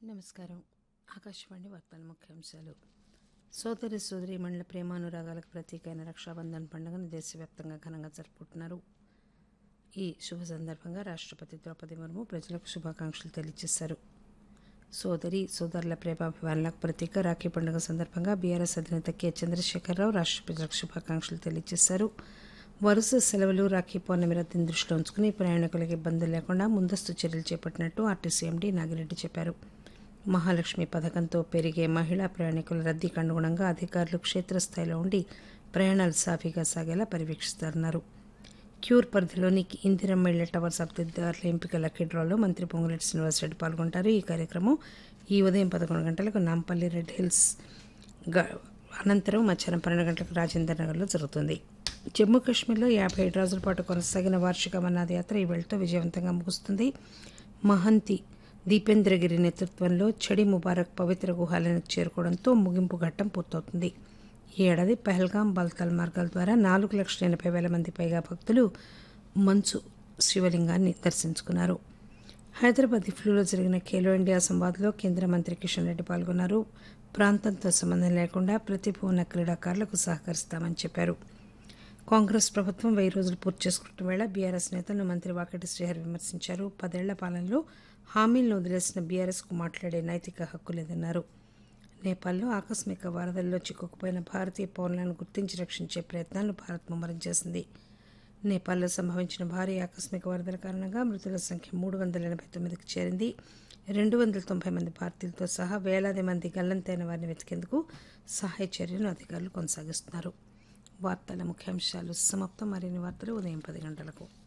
నమస్కారం ఆకాశవాణి వార్తల ముఖ్యాంశాలు సోదరి సోదరీమణుల ప్రేమానురాగాలకు ప్రతీక అయిన రక్షాబంధన్ పండుగను దేశవ్యాప్తంగా ఘనంగా జరుపుకుంటున్నారు ఈ శుభ సందర్భంగా రాష్ట్రపతి ద్రౌపది ముర్ము ప్రజలకు శుభాకాంక్షలు తెలియజేశారు సోదరి సోదరుల ప్రేమాభిమానులకు ప్రతీక రాఖీ పండుగ సందర్భంగా బీఆర్ఎస్ అధినేత కె చంద్రశేఖరరావు రాష్ట్ర ప్రజలకు శుభాకాంక్షలు తెలియజేశారు వరుస సెలవులు రాఖీ పౌర్ణమి రద్దీని దృష్టిలో ఉంచుకుని ప్రయాణికులకు ఇబ్బందులు లేకుండా ముందస్తు చర్యలు చేపట్టినట్టు ఆర్టీసీ ఎండీ నాగిరెడ్డి చెప్పారు మహాలక్ష్మి పథకంతో పెరిగే మహిళా ప్రయాణికుల రద్దీకి అనుగుణంగా అధికారులు క్షేత్రస్థాయిలో ఉండి ప్రయాణాలు సాఫీగా సాగేలా పర్యవేక్షిస్తారన్నారు క్యూర్ పరిధిలోని ఇందిరమ్మ ఇళ్ల టవర్స్ అభ్యర్థుల ఎంపిక లక్కీ డ్రాలో మంత్రి పొంగులేటి శ్రీనివాసరెడ్డి పాల్గొంటారు ఈ కార్యక్రమం ఈ ఉదయం పదకొండు గంటలకు నాంపల్లి రెడ్ హిల్స్ గ- అనంతరం మధ్యాహ్నం పన్నెండు గంటలకు రాజేందర్ నగర్లో జరుగుతుంది జమ్మూ కాశ్మీర్లో యాభై ఏడు రోజుల పాటు కొనసాగిన వార్షిక అమర్నాథ్ యాత్ర ఈ వేళతో విజయవంతంగా ముగుస్తుంది మహంతి దీపేంద్రగిరి నేతృత్వంలో చడి ముబారక్ పవిత్ర గుహాలకు చేరుకోవడంతో ముగింపు ఘట్టం పూర్తవుతుంది ఈ ఏడాది పహల్గాం బల్తాల్ మార్గాల ద్వారా నాలుగు లక్షల ఎనభై వేల మంది పైగా భక్తులు మంచు శివలింగాన్ని దర్శించుకున్నారు హైదరాబాద్ ఇఫ్లూలో జరిగిన ఖేలో ఇండియా సంవాద్లో కేంద్ర మంత్రి కిషన్ రెడ్డి పాల్గొన్నారు ప్రాంతంతో సంబంధం లేకుండా ప్రతిభ ఉన్న క్రీడాకారులకు సహకరిస్తామని చెప్పారు కాంగ్రెస్ ప్రభుత్వం వెయ్యి రోజులు పూర్తి చేసుకుంటున్న వేళ బీఆర్ఎస్ నేతలను మంత్రి వాకటి శ్రీహరి విమర్శించారు పదేళ్ల పాలనలో హామీలను వదిలేసిన బీఆర్ఎస్కు మాట్లాడే నైతిక హక్కు లేదన్నారు నేపాల్లో ఆకస్మిక వరదల్లో చిక్కుకుపోయిన భారతీయ పౌరులను గుర్తించి రక్షించే ప్రయత్నాలను భారత్ ముమ్మరం చేసింది నేపాల్లో సంభవించిన భారీ ఆకస్మిక వరదల కారణంగా మృతుల సంఖ్య మూడు వందల ఎనభై తొమ్మిదికి చేరింది రెండు వందల తొంభై మంది భారతీయులతో సహా వేలాది మంది గల్లంతైన వారిని వెతికేందుకు సహాయ చర్యలను అధికారులు కొనసాగిస్తున్నారు వార్తల ముఖ్యాంశాలు సమాప్తం మరిన్ని వార్తలు ఉదయం పది గంటలకు